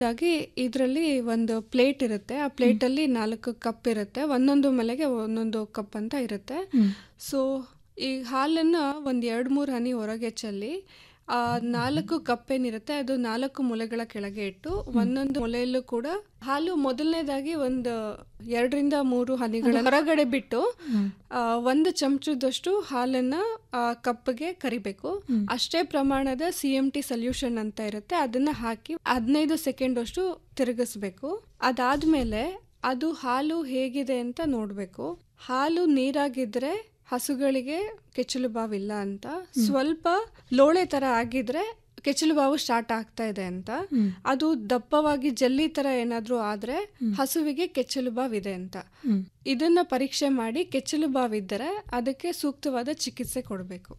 ಹಾಗಾಗಿ ಇದರಲ್ಲಿ ಒಂದು ಪ್ಲೇಟ್ ಇರುತ್ತೆ ಆ ಪ್ಲೇಟಲ್ಲಿ ನಾಲ್ಕು ಕಪ್ ಇರುತ್ತೆ ಒಂದೊಂದು ಮಲೆಗೆ ಒಂದೊಂದು ಕಪ್ ಅಂತ ಇರುತ್ತೆ ಸೊ ಈ ಹಾಲನ್ನು ಒಂದು ಎರಡು ಮೂರು ಹನಿ ಹೊರಗೆ ಚೆಲ್ಲಿ ಆ ನಾಲ್ಕು ಕಪ್ ಏನಿರುತ್ತೆ ಅದು ನಾಲ್ಕು ಮೊಲೆಗಳ ಕೆಳಗೆ ಇಟ್ಟು ಒಂದೊಂದು ಮೊಲೆಯಲ್ಲೂ ಕೂಡ ಹಾಲು ಮೊದಲನೇದಾಗಿ ಒಂದು ಎರಡರಿಂದ ಮೂರು ಹನಿಗಳ ಹೊರಗಡೆ ಬಿಟ್ಟು ಆ, ಒಂದು ಚಮಚದಷ್ಟು ಹಾಲನ್ನ ಆ ಕಪ್ಗೆ ಕರಿಬೇಕು ಅಷ್ಟೇ ಪ್ರಮಾಣದ ಸಿ ಎಂ ಟಿ ಸೊಲ್ಯೂಷನ್ ಅಂತ ಇರುತ್ತೆ ಅದನ್ನ ಹಾಕಿ ಹದಿನೈದು ಸೆಕೆಂಡ್ ಅಷ್ಟು ತಿರುಗಿಸ್ಬೇಕು ಅದಾದ್ಮೇಲೆ ಅದು ಹಾಲು ಹೇಗಿದೆ ಅಂತ ನೋಡ್ಬೇಕು ಹಾಲು ನೀರಾಗಿದ್ರೆ ಹಸುಗಳಿಗೆ ಕೆಚ್ಚಲು ಬಾವಿಲ್ಲ ಅಂತ ಸ್ವಲ್ಪ ಲೋಳೆ ತರ ಆಗಿದ್ರೆ ಕೆಚ್ಚಲು ಬಾವು ಸ್ಟಾರ್ಟ್ ಆಗ್ತಾ ಇದೆ ಅಂತ ಅದು ದಪ್ಪವಾಗಿ ಜಲ್ಲಿ ತರ ಏನಾದ್ರೂ ಆದ್ರೆ ಹಸುವಿಗೆ ಕೆಚ್ಚಲು ಬಾವಿದೆ ಅಂತ ಇದನ್ನ ಪರೀಕ್ಷೆ ಮಾಡಿ ಕೆಚ್ಚಲು ಬಾವಿದ್ದರೆ ಅದಕ್ಕೆ ಸೂಕ್ತವಾದ ಚಿಕಿತ್ಸೆ ಕೊಡಬೇಕು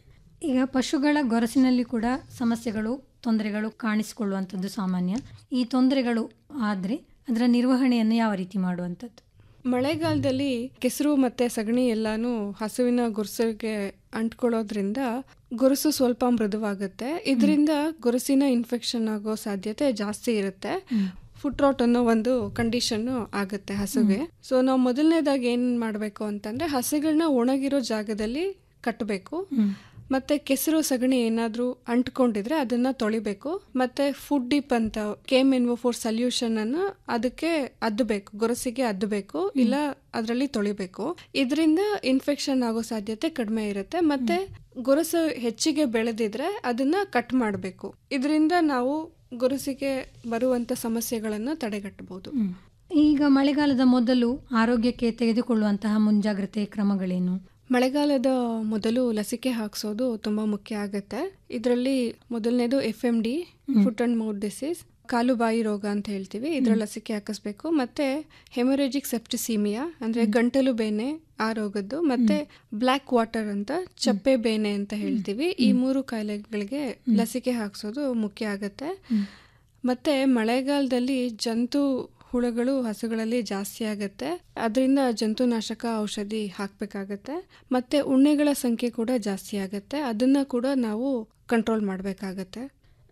ಈಗ ಪಶುಗಳ ಗೊರಸಿನಲ್ಲಿ ಕೂಡ ಸಮಸ್ಯೆಗಳು ತೊಂದರೆಗಳು ಕಾಣಿಸಿಕೊಳ್ಳುವಂಥದ್ದು ಸಾಮಾನ್ಯ ಈ ತೊಂದರೆಗಳು ಆದರೆ ಅದರ ನಿರ್ವಹಣೆಯನ್ನು ಯಾವ ರೀತಿ ಮಾಡುವಂಥದ್ದು ಮಳೆಗಾಲದಲ್ಲಿ ಕೆಸರು ಮತ್ತೆ ಸಗಣಿ ಎಲ್ಲಾನು ಹಸುವಿನ ಗುರುಸಿಗೆ ಅಂಟ್ಕೊಳ್ಳೋದ್ರಿಂದ ಗುರುಸು ಸ್ವಲ್ಪ ಮೃದುವಾಗುತ್ತೆ ಇದರಿಂದ ಗುರುಸಿನ ಇನ್ಫೆಕ್ಷನ್ ಆಗೋ ಸಾಧ್ಯತೆ ಜಾಸ್ತಿ ಇರುತ್ತೆ ಫುಟ್ ರಾಟ್ ಅನ್ನೋ ಒಂದು ಕಂಡೀಷನ್ ಆಗುತ್ತೆ ಹಸುಗೆ ಸೊ ನಾವು ಮೊದಲನೇದಾಗಿ ಏನ್ ಮಾಡಬೇಕು ಅಂತಂದ್ರೆ ಹಸುಗಳನ್ನ ಒಣಗಿರೋ ಜಾಗದಲ್ಲಿ ಕಟ್ಟಬೇಕು ಮತ್ತೆ ಕೆಸರು ಸಗಣಿ ಏನಾದ್ರೂ ಅಂಟ್ಕೊಂಡಿದ್ರೆ ಅದನ್ನ ತೊಳಿಬೇಕು ಮತ್ತೆ ಫುಡ್ ಡಿಪ್ ಅಂತ ಕೇಮ್ ಎನ್ವೋ ಫೋರ್ ಸೊಲ್ಯೂಷನ್ ಅನ್ನ ಅದಕ್ಕೆ ಅದ್ದಬೇಕು ಗೊರಸಿಗೆ ಅದ್ದಬೇಕು ಇಲ್ಲ ಅದರಲ್ಲಿ ತೊಳಿಬೇಕು ಇದರಿಂದ ಇನ್ಫೆಕ್ಷನ್ ಆಗೋ ಸಾಧ್ಯತೆ ಕಡಿಮೆ ಇರುತ್ತೆ ಮತ್ತೆ ಗೊರಸು ಹೆಚ್ಚಿಗೆ ಬೆಳೆದಿದ್ರೆ ಅದನ್ನ ಕಟ್ ಮಾಡಬೇಕು ಇದರಿಂದ ನಾವು ಗೊರಸಿಗೆ ಬರುವಂತ ಸಮಸ್ಯೆಗಳನ್ನು ತಡೆಗಟ್ಟಬಹುದು ಈಗ ಮಳೆಗಾಲದ ಮೊದಲು ಆರೋಗ್ಯಕ್ಕೆ ತೆಗೆದುಕೊಳ್ಳುವಂತಹ ಮುಂಜಾಗ್ರತೆ ಕ್ರಮಗಳೇನು ಮಳೆಗಾಲದ ಮೊದಲು ಲಸಿಕೆ ಹಾಕ್ಸೋದು ತುಂಬಾ ಮುಖ್ಯ ಆಗುತ್ತೆ ಇದರಲ್ಲಿ ಮೊದಲನೇದು F M D foot and mouth disease ಕಾಲು ಬಾಯಿ ರೋಗ ಅಂತ ಹೇಳ್ತೀವಿ ಇದರ ಲಸಿಕೆ ಹಾಕಿಸ್ಬೇಕು ಮತ್ತೆ ಹೆಮೊರೇಜಿಕ್ ಸೆಪ್ಟಿಸೀಮಿಯಾ ಅಂದ್ರೆ ಗಂಟಲು ಬೇನೆ ಆ ರೋಗದ್ದು ಮತ್ತೆ ಬ್ಲ್ಯಾಕ್ ವಾಟರ್ ಅಂತ ಚಪ್ಪೆ ಬೇನೆ ಅಂತ ಹೇಳ್ತೀವಿ ಈ ಮೂರು ಕಾಯಿಲೆಗಳಿಗೆ ಲಸಿಕೆ ಹಾಕ್ಸೋದು ಮುಖ್ಯ ಆಗುತ್ತೆ ಮತ್ತೆ ಮಳೆಗಾಲದಲ್ಲಿ ಜಂತು ಹುಳುಗಳು ಹಸುಗಳಲ್ಲಿ ಜಾಸ್ತಿ ಆಗುತ್ತೆ ಅದರಿಂದ ಜಂತುನಾಶಕ ಔಷಧಿ ಹಾಕಬೇಕಾಗತ್ತೆ ಮತ್ತೆ ಉಣ್ಣೆಗಳ ಸಂಖ್ಯೆ ಕೂಡ ಜಾಸ್ತಿ ಆಗುತ್ತೆ ಅದನ್ನ ಕೂಡ ನಾವು ಕಂಟ್ರೋಲ್ ಮಾಡಬೇಕಾಗತ್ತೆ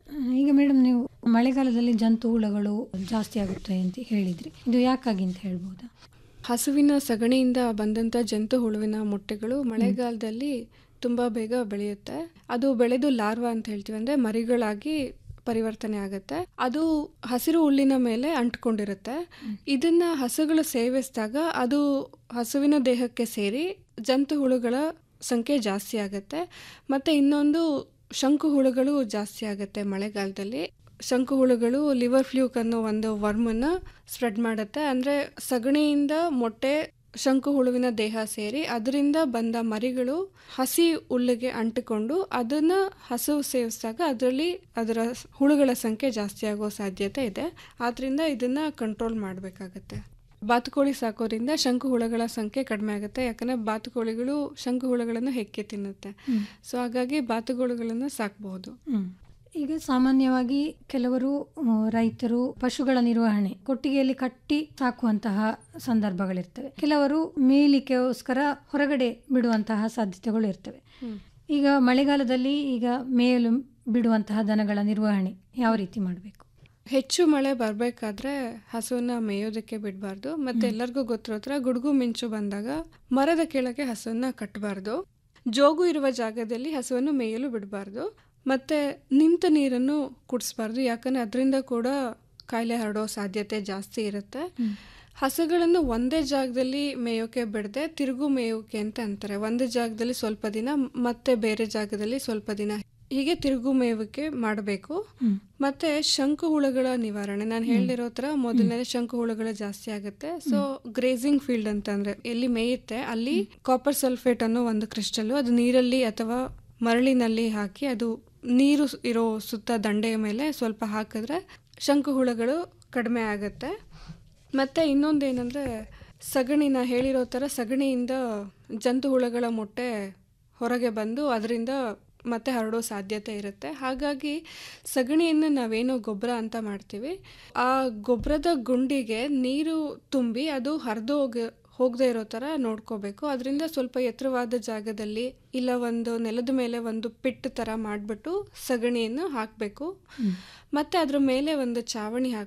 ಈಗ ಮೇಡಮ್ ನೀವು ಮಳೆಗಾಲದಲ್ಲಿ ಜಂತು ಹುಳಗಳು ಜಾಸ್ತಿ ಆಗುತ್ತೆ ಅಂತ ಹೇಳಿದ್ರಿ ಇದು ಯಾಕಾಗಿ ಅಂತ ಹೇಳ್ಬೋದಾ ಹಸುವಿನ ಸಗಣಿಯಿಂದ ಬಂದಂತ ಜಂತು ಹುಳುವಿನ ಮೊಟ್ಟೆಗಳು ಮಳೆಗಾಲದಲ್ಲಿ ತುಂಬಾ ಬೇಗ ಬೆಳೆಯುತ್ತೆ ಅದು ಬೆಳೆದು ಲಾರ್ವಾ ಅಂತ ಹೇಳ್ತೀವಿ ಅಂದ್ರೆ ಮರಿಗಳಾಗಿ ಪರಿವರ್ತನೆ ಆಗುತ್ತೆ ಅದು ಹಸಿರು ಹುಲ್ಲಿನ ಮೇಲೆ ಅಂಟ್ಕೊಂಡಿರುತ್ತೆ ಇದನ್ನ ಹಸುಗಳು ಸೇವಿಸಿದಾಗ ಅದು ಹಸುವಿನ ದೇಹಕ್ಕೆ ಸೇರಿ ಜಂತು ಹುಳುಗಳ ಸಂಖ್ಯೆ ಜಾಸ್ತಿ ಆಗುತ್ತೆ ಮತ್ತೆ ಇನ್ನೊಂದು ಶಂಕು ಹುಳುಗಳು ಜಾಸ್ತಿ ಆಗುತ್ತೆ ಮಳೆಗಾಲದಲ್ಲಿ ಶಂಕು ಹುಳುಗಳು ಲಿವರ್ ಫ್ಲೂಕ್ ಅನ್ನೋ ಒಂದು ವರ್ಮನ್ನ ಸ್ಪ್ರೆಡ್ ಮಾಡುತ್ತೆ ಅಂದ್ರೆ ಸಗಣಿಯಿಂದ ಮೊಟ್ಟೆ ಶಂಕು ಹುಳುವಿನ ದೇಹ ಸೇರಿ ಅದರಿಂದ ಬಂದ ಮರಿಗಳು ಹಸಿ ಹುಲ್ಲಿಗೆ ಅಂಟಿಕೊಂಡು ಅದನ್ನ ಹಸು ಸೇವಿಸಿದಾಗ ಅದರಲ್ಲಿ ಅದರ ಹುಳುಗಳ ಸಂಖ್ಯೆ ಜಾಸ್ತಿ ಆಗೋ ಸಾಧ್ಯತೆ ಇದೆ ಆದ್ರಿಂದ ಇದನ್ನ ಕಂಟ್ರೋಲ್ ಮಾಡಬೇಕಾಗತ್ತೆ ಬಾತುಕೋಳಿ ಸಾಕೋದ್ರಿಂದ ಶಂಕು ಹುಳುಗಳ ಸಂಖ್ಯೆ ಕಡಿಮೆ ಆಗುತ್ತೆ ಯಾಕಂದ್ರೆ ಬಾತುಕೋಳಿಗಳು ಶಂಕು ಹುಳುಗಳನ್ನು ಹೆಕ್ಕೆ ತಿನ್ನುತ್ತೆ ಸೊ ಹಾಗಾಗಿ ಬಾತುಕೋಳಿಗಳನ್ನು ಸಾಕಬಹುದು ಈಗ ಸಾಮಾನ್ಯವಾಗಿ ಕೆಲವರು ಆ, ರೈತರು ಪಶುಗಳ ನಿರ್ವಹಣೆ ಕೊಟ್ಟಿಗೆಯಲ್ಲಿ ಕಟ್ಟಿ ಸಾಕುವಂತಹ ಸಂದರ್ಭಗಳಿರ್ತವೆ ಕೆಲವರು ಮೇಲಿಕೆಗೋಸ್ಕರ ಹೊರಗಡೆ ಬಿಡುವಂತಹ ಸಾಧ್ಯತೆಗಳು ಇರ್ತವೆ ಈಗ ಮಳೆಗಾಲದಲ್ಲಿ ಈಗ ಮೇಯಲು ಬಿಡುವಂತಹ ದನಗಳ ನಿರ್ವಹಣೆ ಯಾವ ರೀತಿ ಮಾಡಬೇಕು ಹೆಚ್ಚು ಮಳೆ ಬರಬೇಕಾದ್ರೆ ಹಸುವನ್ನ ಮೇಯೋದಕ್ಕೆ ಬಿಡಬಾರ್ದು ಮತ್ತೆ ಎಲ್ಲರಿಗೂ ಗೊತ್ತಿರೋ ಥರ ಗುಡುಗು ಮಿಂಚು ಬಂದಾಗ ಮರದ ಕೆಳಗೆ ಹಸುವನ್ನ ಕಟ್ಟಬಾರ್ದು ಜೋಗು ಇರುವ ಜಾಗದಲ್ಲಿ ಹಸುವನ್ನು ಮೇಯಲು ಬಿಡಬಾರ್ದು ಮತ್ತೆ ನಿಂತ ನೀರನ್ನು ಕುಡಿಸ್ಬಾರ್ದು ಯಾಕಂದ್ರೆ ಅದರಿಂದ ಕೂಡ ಕಾಯಿಲೆ ಹರಡೋ ಸಾಧ್ಯತೆ ಜಾಸ್ತಿ ಇರುತ್ತೆ ಹಸುಗಳನ್ನು ಒಂದೇ ಜಾಗದಲ್ಲಿ ಮೇಯೋಕೆ ಬಿಡದೆ ತಿರುಗು ಮೇಯೋಕೆ ಅಂತ ಅಂತಾರೆ ಒಂದು ಜಾಗದಲ್ಲಿ ಸ್ವಲ್ಪ ದಿನ ಮತ್ತೆ ಬೇರೆ ಜಾಗದಲ್ಲಿ ಸ್ವಲ್ಪ ದಿನ ಹೀಗೆ ತಿರುಗು ಮೇಯೋಕೆ ಮಾಡಬೇಕು ಮತ್ತೆ ಶಂಕು ಹುಳುಗಳ ನಿವಾರಣೆ ನಾನು ಹೇಳಿರೋ ತರ ಮೊದಲನೇ ಶಂಕು ಹುಳುಗಳು ಜಾಸ್ತಿ ಆಗುತ್ತೆ ಸೊ ಗ್ರೇಸಿಂಗ್ ಫೀಲ್ಡ್ ಅಂತ ಅಂದ್ರೆ ಎಲ್ಲಿ ಮೇಯುತ್ತೆ ಅಲ್ಲಿ ಕಾಪರ್ ಸಲ್ಫೇಟ್ ಅನ್ನೋ ಒಂದು ಕ್ರಿಸ್ಟಲ್ ಅದು ನೀರಲ್ಲಿ ಅಥವಾ ಮರಳಿನಲ್ಲಿ ಹಾಕಿ ಅದು ನೀರು ಇರೋ ಸುತ್ತ ದಂಡೆಯ ಮೇಲೆ ಸ್ವಲ್ಪ ಹಾಕಿದ್ರೆ ಶಂಕು ಹುಳುಗಳು ಕಡಿಮೆ ಆಗುತ್ತೆ ಮತ್ತೆ ಇನ್ನೊಂದೇನೆಂದ್ರೆ ಸಗಣಿನ ಹೇಳಿರೋ ಥರ ಸಗಣಿಯಿಂದ ಜಂತು ಹುಳುಗಳ ಮೊಟ್ಟೆ ಹೊರಗೆ ಬಂದು ಅದರಿಂದ ಮತ್ತೆ ಹರಡೋ ಸಾಧ್ಯತೆ ಇರುತ್ತೆ ಹಾಗಾಗಿ ಸಗಣಿಯನ್ನು ನಾವೇನೋ ಗೊಬ್ಬರ ಅಂತ ಮಾಡ್ತೀವಿ ಆ ಗೊಬ್ಬರದ ಗುಂಡಿಗೆ ನೀರು ತುಂಬಿ ಅದು ಹರಿದು ಹೋಗ ಹೋಗದೆ ಇರೋ ಥರ ನೋಡ್ಕೋಬೇಕು ಅದರಿಂದ ಸ್ವಲ್ಪ ಎತ್ತರವಾದ ಜಾಗದಲ್ಲಿ ಇಲ್ಲ ಒಂದು ನೆಲದ ಮೇಲೆ ಒಂದು ಪಿಟ್ ಥರ ಮಾಡಿಬಿಟ್ಟು ಸಗಣಿಯನ್ನು ಹಾಕಬೇಕು ಮತ್ತು ಅದ್ರ ಮೇಲೆ ಒಂದು ಚಾವಣಿ ಹಾಕಿ